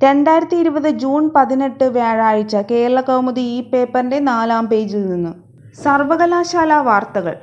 രണ്ടായിരത്തി ഇരുപത് ജൂൺ പതിനെട്ട് വ്യാഴാഴ്ച കേരളകൗമുദി ഈ പേപ്പറിന്റെ നാലാം പേജിൽ നിന്ന് സർവകലാശാല വാർത്തകൾ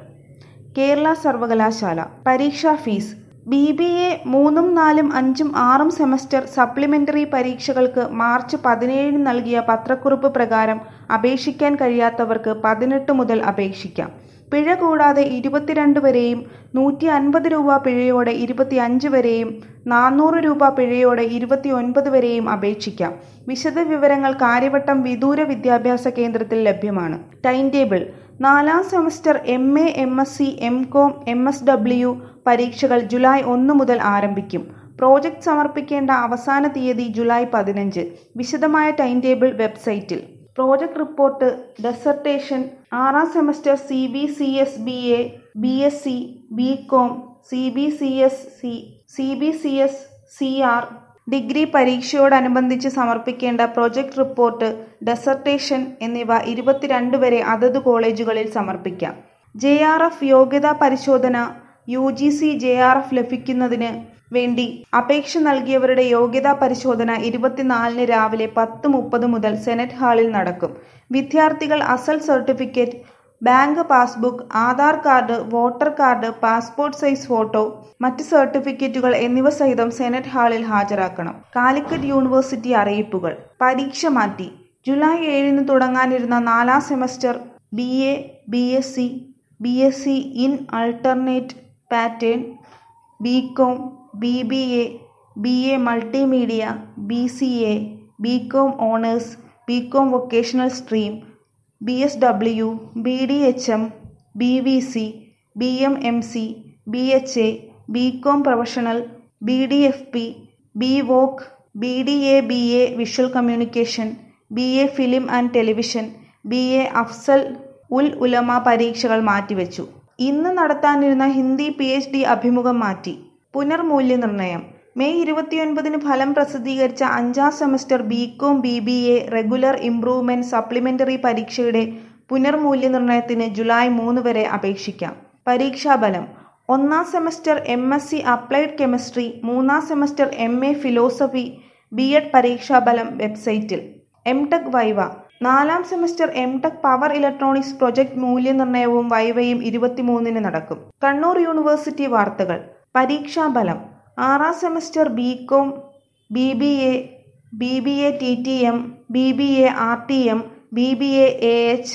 കേരള സർവകലാശാല പരീക്ഷാ ഫീസ് ബി ബി എ മൂന്നും നാലും അഞ്ചും ആറും സെമസ്റ്റർ സപ്ലിമെന്ററി പരീക്ഷകൾക്ക് മാർച്ച് പതിനേഴിന് നൽകിയ പത്രക്കുറിപ്പ് പ്രകാരം അപേക്ഷിക്കാൻ കഴിയാത്തവർക്ക് പതിനെട്ട് മുതൽ അപേക്ഷിക്കാം പിഴ കൂടാതെ ഇരുപത്തിരണ്ട് വരെയും നൂറ്റി അൻപത് രൂപ പിഴയോടെ ഇരുപത്തിയഞ്ച് വരെയും നാനൂറ് രൂപ പിഴയോടെ ഇരുപത്തിയൊൻപത് വരെയും അപേക്ഷിക്കാം വിശദവിവരങ്ങൾ കാര്യവട്ടം വിദൂര വിദ്യാഭ്യാസ കേന്ദ്രത്തിൽ ലഭ്യമാണ് ടൈം ടേബിൾ നാലാം semester M A M S C M com M S W പരീക്ഷകൾ ജൂലൈ ഒന്ന് മുതൽ ആരംഭിക്കും പ്രോജക്റ്റ് സമർപ്പിക്കേണ്ട അവസാന തീയതി ജൂലൈ പതിനഞ്ച് വിശദമായ ടൈം ടേബിൾ വെബ്സൈറ്റിൽ പ്രോജക്റ്റ് റിപ്പോർട്ട് ഡെസർട്ടേഷൻ ആറാം semester C B C S B A B S C B com C B C S C C B C S C R degree പരീക്ഷയോടനുബന്ധിച്ച് സമർപ്പിക്കേണ്ട project report dissertation എന്നിവ ഇരുപത്തിരണ്ട് വരെ അതത് കോളേജുകളിൽ സമർപ്പിക്കാം ജെ ആർ എഫ് യോഗ്യതാ പരിശോധന U G C J R F ലഭിക്കുന്നതിന് വേണ്ടി അപേക്ഷ നൽകിയവരുടെ യോഗ്യതാ പരിശോധന ഇരുപത്തിനാലിന് രാവിലെ പത്ത് മുപ്പത് മുതൽ സെനറ്റ് ഹാളിൽ നടക്കും വിദ്യാർത്ഥികൾ അസൽ certificate bank passbook Aadhaar card voter card passport size photo മറ്റ് സർട്ടിഫിക്കറ്റുകൾ എന്നിവ സഹിതം സെനറ്റ് ഹാളിൽ ഹാജരാക്കണം കാലിക്കറ്റ് യൂണിവേഴ്സിറ്റി അറിയിപ്പുകൾ പരീക്ഷ മാറ്റി ജൂലൈ ഏഴിന് തുടങ്ങാനിരുന്ന നാലാം semester B A B S C B S C in alternate pattern B com B B A B A multimedia B C A B com honours B com vocational stream B S W B D H M B V C B M M C B H A B com professional B D F P B voc B D A B A visual communication B A film and television B A Afzal ul Ulama പരീക്ഷകൾ മാറ്റിവെച്ചു ഇന്ന് നടത്താനിരുന്ന Hindi P H D അഭിമുഖം മാറ്റി പുനർമൂല്യനിർണ്ണയം May ഇരുപത്തിയൊൻപതിന് ഫലം പ്രസിദ്ധീകരിച്ച അഞ്ചാം semester B com B B A regular improvement supplementary പരീക്ഷയുടെ പുനർമൂല്യനിർണ്ണയത്തിന് ജൂലൈ മൂന്ന് വരെ അപേക്ഷിക്കാം പരീക്ഷാഫലം ഒന്നാം semester M S C applied chemistry മൂന്നാം semester M A philosophy B ed പരീക്ഷാഫലം വെബ്സൈറ്റിൽ എം ടെക് വൈവ നാലാം semester M tech power electronics project മൂല്യനിർണ്ണയവും വൈവയും ഇരുപത്തിമൂന്നിന് നടക്കും കണ്ണൂർ യൂണിവേഴ്സിറ്റി വാർത്തകൾ പരീക്ഷാഫലം ആറാം semester B com B B A B B A T T M B B A R T M B B A A H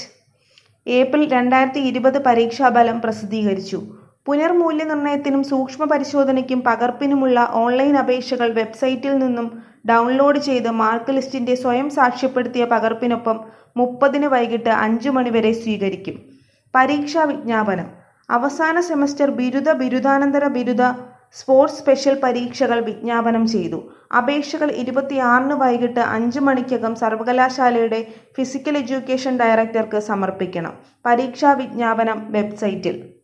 April രണ്ടായിരത്തി ഇരുപത് പരീക്ഷാഫലം പ്രസിദ്ധീകരിച്ചു പുനർമൂല്യനിർണ്ണയത്തിനും സൂക്ഷ്മ പരിശോധനയ്ക്കും പകർപ്പിനുമുള്ള ഓൺലൈൻ അപേക്ഷകൾ വെബ്സൈറ്റിൽ നിന്നും ഡൗൺലോഡ് ചെയ്ത് മാർക്ക് ലിസ്റ്റിന്റെ സ്വയം സാക്ഷ്യപ്പെടുത്തിയ പകർപ്പിനൊപ്പം മുപ്പതിന് വൈകിട്ട് അഞ്ചു മണിവരെ സ്വീകരിക്കും പരീക്ഷാ വിജ്ഞാപനം അവസാന സെമസ്റ്റർ ബിരുദ ബിരുദാനന്തര ബിരുദ സ്പോർട്സ് സ്പെഷ്യൽ പരീക്ഷകൾ വിജ്ഞാപനം ചെയ്തു അപേക്ഷകൾ ഇരുപത്തിയാറിന് വൈകിട്ട് അഞ്ച് മണിക്കകം സർവകലാശാലയുടെ ഫിസിക്കൽ എഡ്യൂക്കേഷൻ ഡയറക്ടർക്ക് സമർപ്പിക്കണം പരീക്ഷാ വിജ്ഞാപനം വെബ്സൈറ്റിൽ